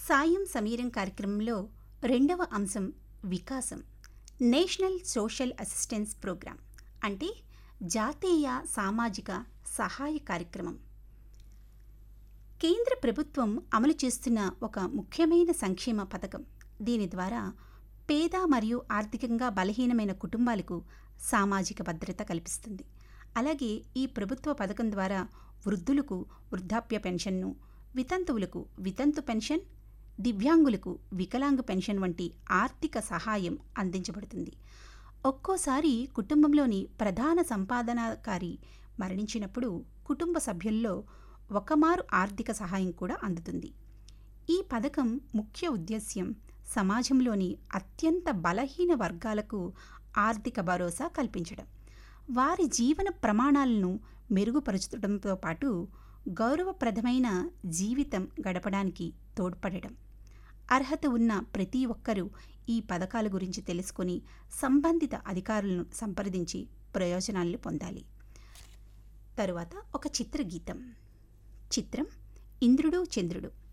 సాయం సమీరం కార్యక్రమంలో రెండవ అంశం వికాసం నేషనల్ సోషల్ అసిస్టెన్స్ ప్రోగ్రాం అంటే జాతీయ సామాజిక సహాయ కార్యక్రమం కేంద్ర ప్రభుత్వం అమలు చేస్తున్న ఒక ముఖ్యమైన సంక్షేమ పథకం దీని ద్వారా పేద మరియు ఆర్థికంగా బలహీనమైన కుటుంబాలకు సామాజిక భద్రత కల్పిస్తుంది అలాగే ఈ ప్రభుత్వ పథకం ద్వారా వృద్ధులకు వృద్ధాప్య పెన్షన్ను వితంతువులకు వితంతు పెన్షన్ దివ్యాంగులకు వికలాంగు పెన్షన్ వంటి ఆర్థిక సహాయం అందించబడుతుంది ఒక్కోసారి కుటుంబంలోని ప్రధాన సంపాదనాకారి మరణించినప్పుడు కుటుంబ సభ్యుల్లో ఒకమారు ఆర్థిక సహాయం కూడా అందుతుంది ఈ పథకం ముఖ్య ఉద్దేశ్యం సమాజంలోని అత్యంత బలహీన వర్గాలకు ఆర్థిక భరోసా కల్పించడం వారి జీవన ప్రమాణాలను మెరుగుపరచడంతో పాటు గౌరవప్రదమైన జీవితం గడపడానికి తోడ్పడడం అర్హత ఉన్న ప్రతి ఒక్కరూ ఈ పథకాల గురించి తెలుసుకొని సంబంధిత అధికారులను సంప్రదించి ప్రయోజనాలను పొందాలి తరువాత ఒక చిత్రగీతం చిత్రం ఇంద్రుడు చంద్రుడు